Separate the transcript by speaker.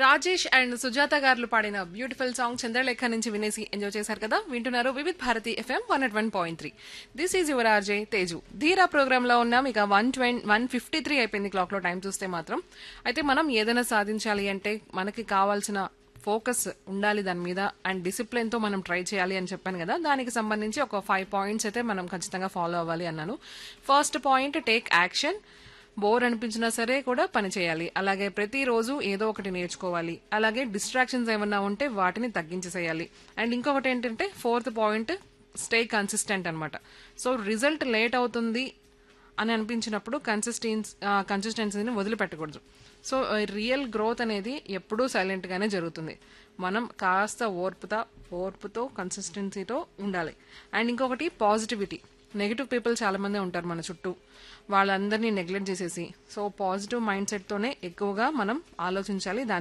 Speaker 1: Rajesh and Sujatha గారు పాడిన beautiful song Chandralekha నుంచి వినేసి ఎంజాయ్ చేశారు కదా వింటున్నారు Vividh Bharati FM one at one point three this is your RJ Teju Dheera programme లో ఉన్నాం ఇక one twenty one fifty three అయిపోయింది క్లాక్ లో టైం చూస్తే మాత్రం అయితే మనం ఏదైనా సాధించాలి అంటే మనకి కావాల్సిన ఫోకస్ ఉండాలి దాని మీద అండ్ డిసిప్లిన్ తో మనం ట్రై చేయాలి అని చెప్పాను కదా దానికి సంబంధించి ఒక ఫైవ్ పాయింట్స్ అయితే మనం ఖచ్చితంగా ఫాలో అవ్వాలి అన్నాను first point take action bore అనిపించినా సరే కూడా పని చేయాలి అలాగే ప్రతిరోజు ఏదో ఒకటి నేర్చుకోవాలి అలాగే డిస్ట్రాక్షన్స్ ఏమన్నా ఉంటే వాటిని తగ్గించేసేయాలి అండ్ ఇంకొకటి ఏంటంటే ఫోర్త్ పాయింట్ స్టే కన్సిస్టెంట్ అనమాట సో రిజల్ట్ లేట్ అవుతుంది అని అనిపించినప్పుడు కన్సిస్టెన్స్ కన్సిస్టెన్సీని వదిలిపెట్టకూడదు సో రియల్ గ్రోత్ అనేది ఎప్పుడూ సైలెంట్ గానే జరుగుతుంది మనం కాస్త ఓర్పుతా ఓర్పుతో కన్సిస్టెన్సీతో ఉండాలి అండ్ ఇంకొకటి పాజిటివిటీ నెగిటివ్ పీపుల్ చాలా మంది ఉంటారు మన చుట్టూ వాళ్ళందరినీ నెగ్లెక్ట్ చేసేసి సో పాజిటివ్ మైండ్ సెట్ తోనే ఎక్కువగా మనం ఆలోచించాలి దాని